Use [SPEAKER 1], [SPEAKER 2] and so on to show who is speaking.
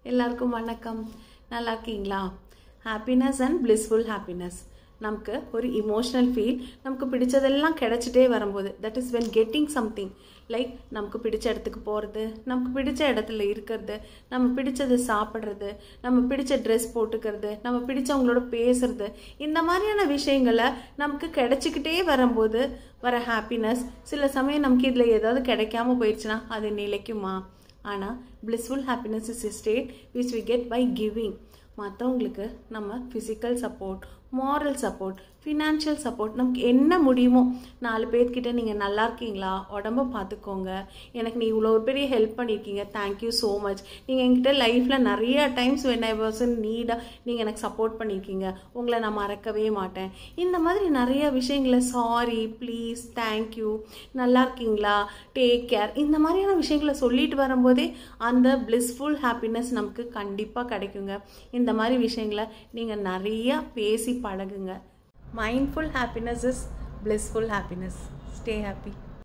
[SPEAKER 1] எல்லாருக்கும் வணக்கம் நல்லா இருக்கீங்களா ஹாப்பினஸ் அண்ட் blissful ஹாப்பினஸ் நமக்கு ஒரு இமோஷனல் ஃபீல் நமக்கு பிடிச்சதெல்லாம் கிடைச்சிட்டே வரும்போது that is when getting something like நமக்கு பிடிச்ச இடத்துக்கு போகிறது நமக்கு பிடிச்ச இடத்துல இருக்கிறது நம்ம பிடிச்சது சாப்பிட்றது நம்ம பிடிச்ச ட்ரெஸ் போட்டுக்கிறது நம்ம பிடிச்சவங்களோட பேசுறது இந்த மாதிரியான விஷயங்களை நமக்கு கிடைச்சிக்கிட்டே வரும்போது வர ஹாப்பினஸ் சில சமயம் நமக்கு இதில் ஏதாவது கிடைக்காம போயிடுச்சுன்னா அது நிலைக்குமா ஆனால் blissful happiness is a state which we get by giving மற்றவங்களுக்கு நம்ம physical support moral support financial support நமக்கு என்ன முடியுமோ நாலு பேர்கிட்ட நீங்கள் நல்லா இருக்கீங்களா உடம்ப பார்த்துக்கோங்க எனக்கு நீ இவ்வளோ பெரிய ஹெல்ப் பண்ணியிருக்கீங்க தேங்க்யூ ஸோ மச் நீங்கள் என்கிட்ட லைஃப்பில் நிறைய times when I was in நீடாக நீங்கள் எனக்கு சப்போர்ட் பண்ணியிருக்கீங்க உங்களை நான் மறக்கவே மாட்டேன் இந்த மாதிரி நிறைய விஷயங்களை சாரி ப்ளீஸ் தேங்க்யூ நல்லா இருக்கீங்களா டேக் கேர் இந்த மாதிரியான விஷயங்களை சொல்லிட்டு வரும்போதே அந்த blissful ஹாப்பினஸ் நமக்கு கண்டிப்பாக கிடைக்குங்க இந்த மாதிரி விஷயங்களை நீங்கள் நிறையா பேசி பழகுங்க mindful happiness is blissful happiness stay happy